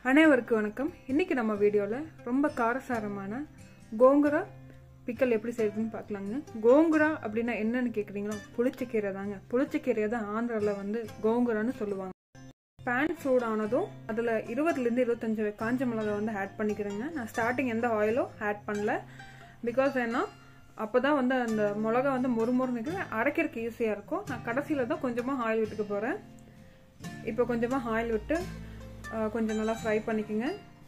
அனைவருக்கும் வணக்கம் இன்னைக்கு நம்ம வீடியோவில் ரொம்ப காரசாரமான கோங்குரா பிக்கல் எப்படி செய்யுதுன்னு பார்க்கலாங்க கோங்குரா அப்படின்னா என்னன்னு கேட்குறீங்களோ புளிச்சக்கீரை தாங்க புளிச்சக்கீரையை தான் ஆந்திராவில் வந்து கோங்குரான்னு சொல்லுவாங்க பேன் சூடானதும் அதில் இருபதுலேருந்து இருபத்தஞ்சு காஞ்ச மிளகா வந்து ஆட் பண்ணிக்கிறேங்க நான் ஸ்டார்டிங் எந்த ஆயிலும் ஆட் பண்ணல பிகாஸ் ஏன்னா அப்போ தான் வந்து அந்த மிளகா வந்து மொறுமொறுனுக்கு அரைக்கிறதுக்கு ஈஸியாக இருக்கும் நான் கடைசியில் தான் கொஞ்சமாக ஆயில் விட்டுக்க போகிறேன் இப்போ கொஞ்சமாக ஆயில் விட்டு கொஞ்சம் நல்லா ஃப்ரை பண்ணிக்கோங்க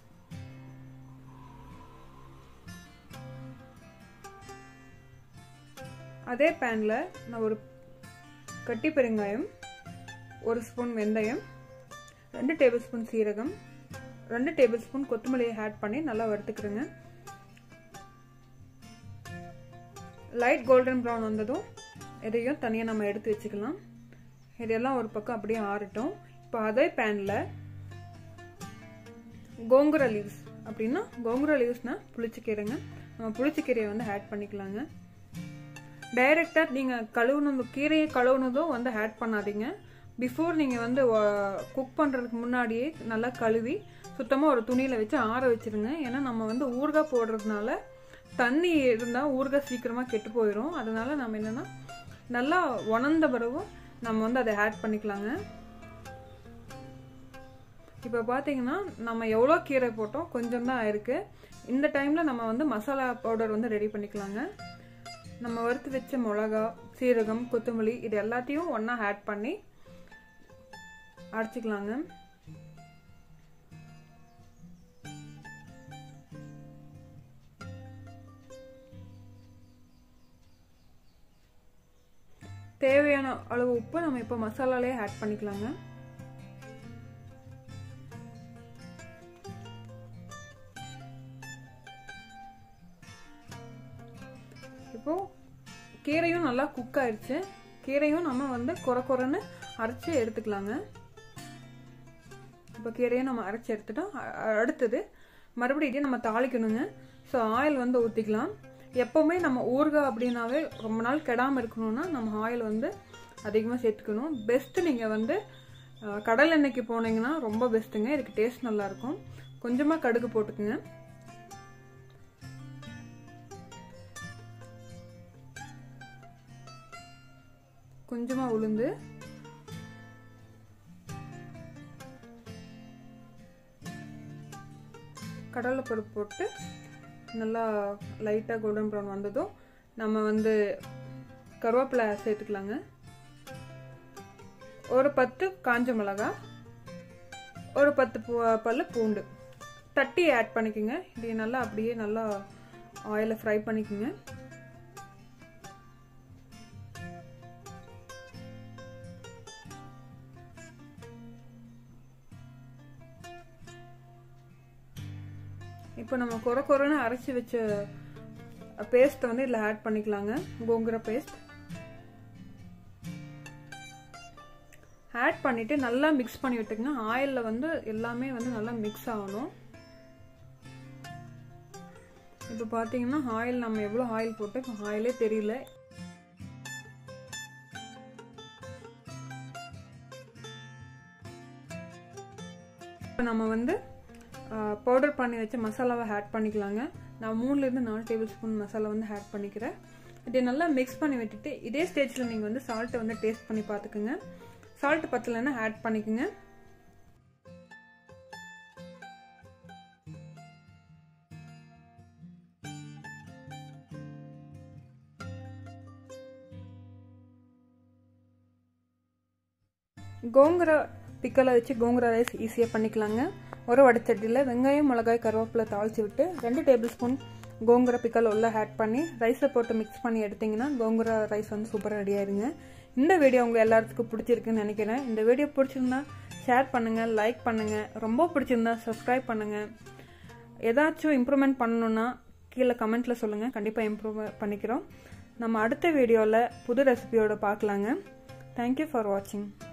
அதே பேனில் நான் ஒரு கட்டி பெருங்காயம் ஒரு ஸ்பூன் வெந்தயம் ரெண்டு டேபிள் ஸ்பூன் சீரகம் ரெண்டு டேபிள் ஸ்பூன் கொத்தமல்லியை ஆட் பண்ணி நல்லா வறுத்துக்கிறேங்க லைட் கோல்டன் ப்ரௌன் வந்ததும் இதையும் தனியாக நம்ம எடுத்து வச்சுக்கலாம் இதெல்லாம் ஒரு பக்கம் அப்படியே ஆறட்டும் இப்போ அதே பேனில் கோங்குரா லீவ்ஸ் அப்படின்னா கோங்குரா லீவ்ஸ்னால் புளிச்சக்கீரைங்க நம்ம புளிச்சக்கீரையை வந்து ஆட் பண்ணிக்கலாங்க டைரெக்டாக நீங்கள் கழுவுனது கீரையை கழுவுனதும் வந்து ஆட் பண்ணாதீங்க பிஃபோர் நீங்கள் வந்து குக் பண்ணுறதுக்கு முன்னாடியே நல்லா கழுவி சுத்தமாக ஒரு துணியில் வச்சு ஆற வச்சுருங்க ஏன்னா நம்ம வந்து ஊறுகாய் போடுறதுனால தண்ணி இருந்தால் ஊறுகாய் சீக்கிரமாக கெட்டு போயிடும் அதனால நம்ம என்னென்னா நல்லா உணர்ந்த பிறகு நம்ம வந்து அதை ஆட் பண்ணிக்கலாங்க இப்போ பார்த்தீங்கன்னா நம்ம எவ்வளோ கீரை போட்டோம் கொஞ்சம் தான் ஆயிருக்கு இந்த டைமில் நம்ம வந்து மசாலா பவுடர் வந்து ரெடி பண்ணிக்கலாங்க நம்ம வறுத்து வச்ச மிளகா சீரகம் கொத்தமல்லி இது எல்லாத்தையும் ஒன்றா ஆட் பண்ணி அரைச்சிக்கலாங்க தேவையான அளவு உப்பு நம்ம இப்போ மசாலாலே ஆட் பண்ணிக்கலாங்க இப்போ கீரையும் நல்லா குக் ஆயிடுச்சு கீரையும் நம்ம வந்து குறை குறைன்னு அரைச்சி எடுத்துக்கலாங்க இப்போ கீரையும் நம்ம அரைச்சி எடுத்துட்டோம் அடுத்தது மறுபடியும் இதே நம்ம தாளிக்கணுங்க ஸோ ஆயில் வந்து ஊற்றிக்கலாம் எப்போவுமே நம்ம ஊறுகாய் அப்படின்னாவே ரொம்ப நாள் கெடாமல் இருக்கணும்னா நம்ம ஆயில் வந்து அதிகமாக சேர்த்துக்கணும் பெஸ்ட்டு நீங்கள் வந்து கடல் எண்ணெய்க்கு போனீங்கன்னா ரொம்ப பெஸ்ட்டுங்க இதுக்கு டேஸ்ட் நல்லாயிருக்கும் கொஞ்சமாக கடுகு போட்டுக்குங்க கொஞ்சமாக உளுந்து கடலைப்பருப்பு போட்டு நல்லா லைட்டாக கோல்டன் ப்ரௌன் வந்ததும் நம்ம வந்து கருவேப்பிலை சேர்த்துக்கலாங்க ஒரு பத்து காஞ்ச மிளகா ஒரு பத்து பல்லு பூண்டு தட்டி ஆட் பண்ணிக்கோங்க இது நல்லா அப்படியே நல்லா ஆயிலை ஃப்ரை பண்ணிக்கோங்க இப்போ நம்ம குறை குறைன்னு அரைச்சி வச்ச பேஸ்ட்டை வந்து இதில் ஆட் பண்ணிக்கலாங்க கோங்குர பேஸ்ட் ஆட் பண்ணிவிட்டு நல்லா மிக்ஸ் பண்ணி விட்டுங்க ஆயிலில் வந்து எல்லாமே வந்து நல்லா மிக்ஸ் ஆகணும் இப்போ பார்த்தீங்கன்னா ஆயில் நம்ம எவ்வளோ ஆயில் போட்டு இப்போ ஆயிலே தெரியல இப்போ நம்ம வந்து பவுடர் பண்ணி வச்ச மசாலாவை ஆட் பண்ணிக்கலாங்க நான் மூணுலேருந்து நாலு டேபிள் ஸ்பூன் மசாலா வந்து ஆட் பண்ணிக்கிறேன் இதை நல்லா மிக்ஸ் பண்ணி விட்டுட்டு இதே ஸ்டேஜில் நீங்கள் வந்து சால்ட்டை வந்து டேஸ்ட் பண்ணி பார்த்துக்குங்க சால்ட் பத்தலைன்னா ஆட் பண்ணிக்கோங்க கோங்குரா பிக்கலை வச்சு கோங்குரா ரைஸ் ஈஸியாக பண்ணிக்கலாங்க ஒரு வடச்சட்டியில் வெங்காயம் மிளகாய் கருவேப்பிலை தாளித்து விட்டு ரெண்டு டேபிள் ஸ்பூன் கோங்குரா பிக்கல் உள்ள ஆட் பண்ணி ரைஸை போட்டு மிக்ஸ் பண்ணி எடுத்திங்கன்னா கோங்குரா ரைஸ் வந்து சூப்பராக ரெடி ஆயிருங்க இந்த வீடியோ உங்கள் எல்லாத்துக்கும் பிடிச்சிருக்குன்னு நினைக்கிறேன் இந்த வீடியோ பிடிச்சிருந்தா ஷேர் பண்ணுங்கள் லைக் பண்ணுங்கள் ரொம்ப பிடிச்சிருந்தா சப்ஸ்கிரைப் பண்ணுங்கள் ஏதாச்சும் இம்ப்ரூவ்மெண்ட் பண்ணணுன்னா கீழே கமெண்ட்டில் சொல்லுங்கள் கண்டிப்பாக இம்ப்ரூவ் பண்ணிக்கிறோம் நம்ம அடுத்த வீடியோவில் புது ரெசிபியோட பார்க்கலாங்க தேங்க்யூ ஃபார் வாட்சிங்